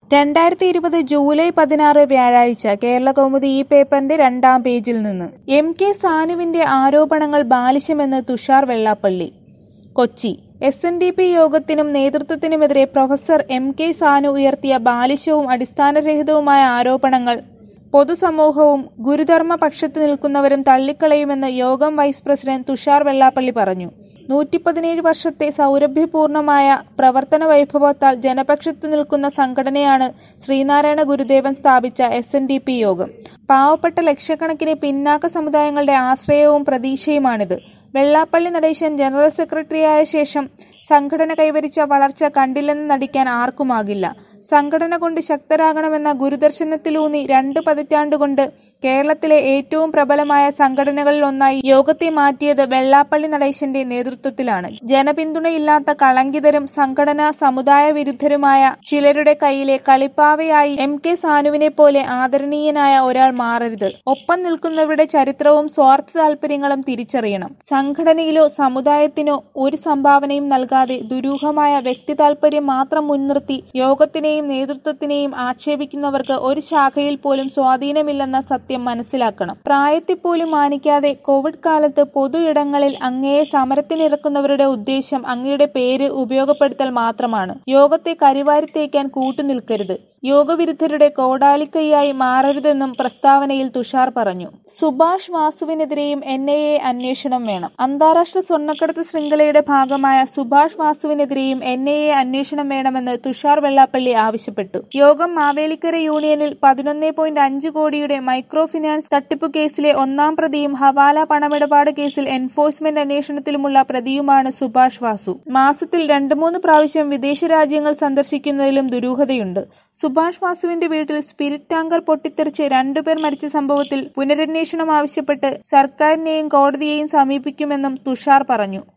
രണ്ടായിരത്തി ഇരുപത് ജൂലൈ പതിനാറ് വ്യാഴാഴ്ച കേരളകൗമുദി ഈ പേപ്പറിന്റെ രണ്ടാം പേജിൽ നിന്ന് എം കെ സാനുവിന്റെ ആരോപണങ്ങൾ ബാലിശമെന്ന് Tushar Vellappally Kochi S N D P യോഗത്തിനും നേതൃത്വത്തിനുമെതിരെ പ്രൊഫസർ എം കെ സാനു ഉയർത്തിയ ബാലിശവും അടിസ്ഥാനരഹിതവുമായ ആരോപണങ്ങൾ പൊതുസമൂഹവും ഗുരുധർമ്മ പക്ഷത്ത് നിൽക്കുന്നവരും തള്ളിക്കളയുമെന്ന് യോഗം വൈസ് പ്രസിഡന്റ് തുഷാർ വെള്ളാപ്പള്ളി പറഞ്ഞു നൂറ്റി പതിനേഴ് വർഷത്തെ സൗരഭ്യപൂർണമായ പ്രവർത്തന വൈഭവത്താൽ ജനപക്ഷത്ത് നിൽക്കുന്ന സംഘടനയാണ് ശ്രീനാരായണ ഗുരുദേവൻ സ്ഥാപിച്ച എസ് എൻ ഡി പി യോഗം പാവപ്പെട്ട ലക്ഷക്കണക്കിന് പിന്നാക്ക സമുദായങ്ങളുടെ ആശ്രയവും പ്രതീക്ഷയുമാണിത് വെള്ളാപ്പള്ളി നടേശൻ ജനറൽ സെക്രട്ടറിയായ ശേഷം സംഘടന കൈവരിച്ച വളർച്ച കണ്ടില്ലെന്ന് നടിക്കാൻ ആർക്കുമാകില്ല സംഘടന കൊണ്ട് ശക്തരാകണമെന്ന ഗുരുദർശനത്തിലൂന്നി രണ്ട് പതിറ്റാണ്ടുകൊണ്ട് കേരളത്തിലെ ഏറ്റവും പ്രബലമായ സംഘടനകളിലൊന്നായി യോഗത്തെ മാറ്റിയത് വെള്ളാപ്പള്ളി നടേശന്റെ നേതൃത്വത്തിലാണ് ജനപിന്തുണയില്ലാത്ത കളങ്കിതരും സംഘടനാ സമുദായ വിരുദ്ധരുമായ ചിലരുടെ കയ്യിലെ കളിപ്പാവയായി എം കെ സാനുവിനെ പോലെ ആദരണീയനായ ഒരാൾ മാറരുത് ഒപ്പം നിൽക്കുന്നവരുടെ ചരിത്രവും സ്വാർത്ഥ താല്പര്യങ്ങളും തിരിച്ചറിയണം സംഘടനയിലോ സമുദായത്തിനോ ഒരു സംഭാവനയും നൽകാതെ ദുരൂഹമായ വ്യക്തി താല്പര്യം മാത്രം മുൻനിർത്തി യോഗത്തിനെയും നേതൃത്വത്തിനെയും ആക്ഷേപിക്കുന്നവർക്ക് ഒരു ശാഖയിൽ പോലും സ്വാധീനമില്ലെന്ന സത്യം മനസ്സിലാക്കണം പ്രായത്തെ പോലും മാനിക്കാതെ കോവിഡ് കാലത്ത് പൊതു ഇടങ്ങളിൽ അങ്ങയെ സമരത്തിനിറക്കുന്നവരുടെ ഉദ്ദേശം അങ്ങയുടെ പേര് ഉപയോഗപ്പെടുത്തൽ മാത്രമാണ് യോഗത്തെ കരിവാരിത്തേക്കാൻ കൂട്ടുനിൽക്കരുത് യോഗവിരുദ്ധരുടെ കോടാലിക്കൈയായി മാറരുതെന്നും പ്രസ്താവനയിൽ തുഷാർ പറഞ്ഞു സുഭാഷ് വാസുവിനെതിരെയും എൻ ഐ എ അന്വേഷണം വേണം അന്താരാഷ്ട്ര സ്വർണ്ണക്കടത്ത് ശൃംഖലയുടെ ഭാഗമായ സുഭാഷ് വാസുവിനെതിരെയും എൻ ഐ എ അന്വേഷണം വേണമെന്ന് തുഷാർ വെള്ളാപ്പള്ളി ആവശ്യപ്പെട്ടു യോഗം മാവേലിക്കര യൂണിയനിൽ പതിനൊന്ന് പോയിന്റ് അഞ്ച് കോടിയുടെ മൈക്രോ ഫിനാൻസ് തട്ടിപ്പ് കേസിലെ ഒന്നാം പ്രതിയും ഹവാല പണമിടപാട് കേസിൽ എൻഫോഴ്സ്മെന്റ് അന്വേഷണത്തിലുമുള്ള പ്രതിയുമാണ് സുഭാഷ് വാസു മാസത്തിൽ രണ്ടു മൂന്ന് പ്രാവശ്യം വിദേശ രാജ്യങ്ങൾ സന്ദർശിക്കുന്നതിലും ദുരൂഹതയുണ്ട് സുഭാഷ് വാസുവിന്റെ വീട്ടിൽ സ്പിരിറ്റ് ടാങ്കർ പൊട്ടിത്തെറിച്ച് രണ്ടുപേർ മരിച്ച സംഭവത്തിൽ പുനരന്വേഷണം ആവശ്യപ്പെട്ട് സർക്കാരിനെയും കോടതിയെയും സമീപിക്കുമെന്നും തുഷാർ പറഞ്ഞു